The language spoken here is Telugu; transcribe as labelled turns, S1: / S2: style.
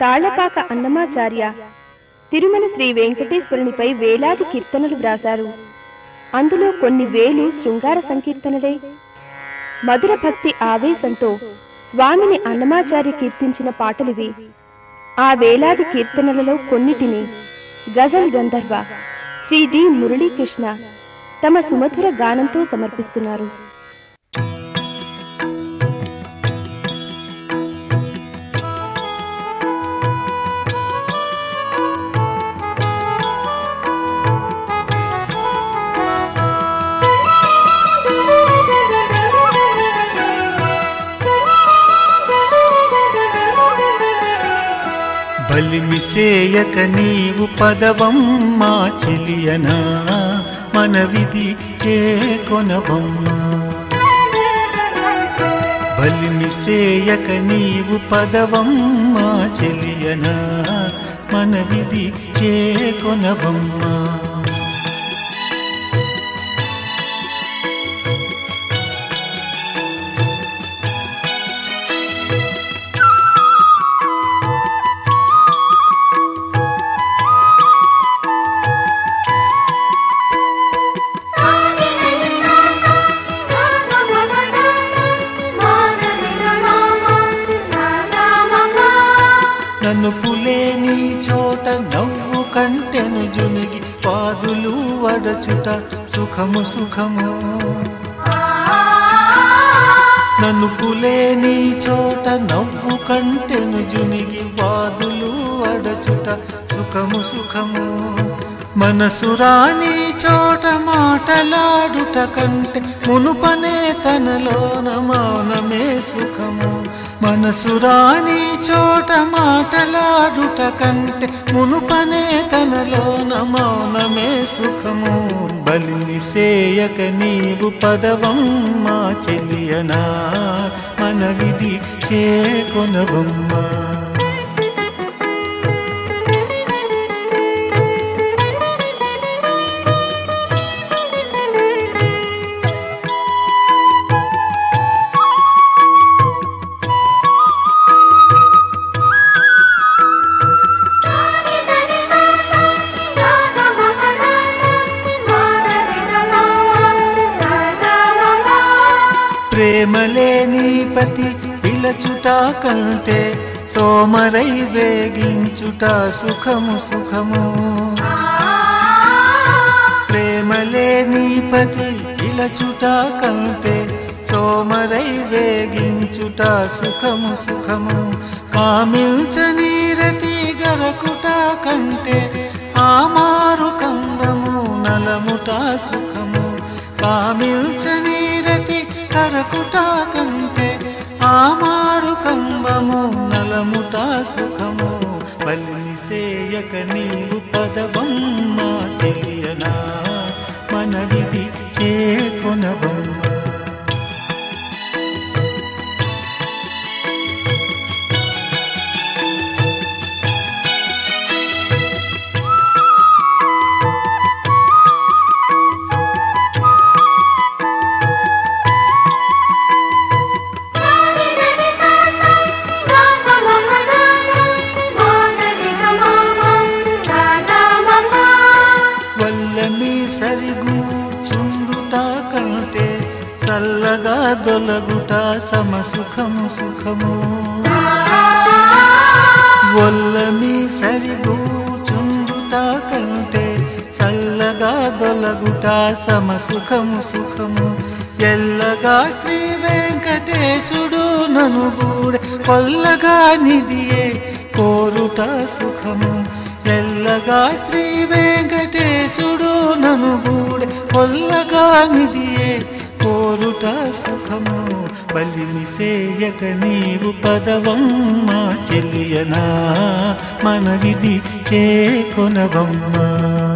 S1: తాళ్లపాక అన్నమాచార్య తిరుమల శ్రీ వెంకటేశ్వరునిపై వేలాది కీర్తనలు వ్రాశారు అందులో కొన్ని వేలు శృంగార సంకీర్తనలే మధుర భక్తి ఆవేశంతో స్వామిని అన్నమాచార్య కీర్తించిన పాటలివి ఆ వేలాది కీర్తనలలో కొన్నిటిని గజల్ గంధర్వ శ్రీ డి మురళీకృష్ణ తమ సుమధుర గానంతో సమర్పిస్తున్నారు
S2: బలిమిసేయక నీవు పదవం మా చెలియనా మన విధి చేకొనవమ్మా బలిమిసేయక నీవు పదవం మా చెలియనా మన విధి చేకొనవమ్మా నన్ను పులేని చోట నవ్వు కంటెను జునిగి పాదులు వడచుట సుఖము సుఖము నన్ను పులేని చోట నవ్వు కంటెను జునిగి వాదులు వడచుట సుఖము సుఖము మనసురాని చోట మాటలాడుట కంటే మునుపనే తనలోన మౌనమే సుఖము మనసురాని చోట మాటలాడుట కంటే మునుపనే తనలోన మౌనమే సుఖము బలిని సేయక నీవు పదవం మా చెలియనా మన విధి చేకొనవమ్మా ప్రేమలేని పతి పిలచుట కంటే సోమరై వేగించుట సుఖము సుఖము ప్రేమలేని పతి పిలచుట కంటే సోమరై వేగించుట సుఖము సుఖము కామించని రతి గరకుట కంటే ఆమారు కంబము నలముట సుఖము కామించని రతి కరకుట కంటే ఆమారు కంబము నలముట సుఖము బలిని సేయక నీవు పదవం మా చెలియనా మన విధి చేకొనవమ్మా వల్లమి సరిగూచుండుట కంటే చల్లగా దొలగుట సమసుఖము సుఖము వల్లమి సరిగూచుండుట కంటే చల్లగా దొలగుట సమసుఖము సుఖము ఎల్లగా శ్రీ వెంకటేశుడు నను గూడె కొల్లగా నిధియే కోరుట సుఖము ఎల్లగా శ్రీ వెంకటేశుడు నను గూడె కొల్లగా నిధియే కోరుట సుఖము బలిని సేయక నీవు పదవం మా చెలియనా మన విధి చేకొనవమ్మా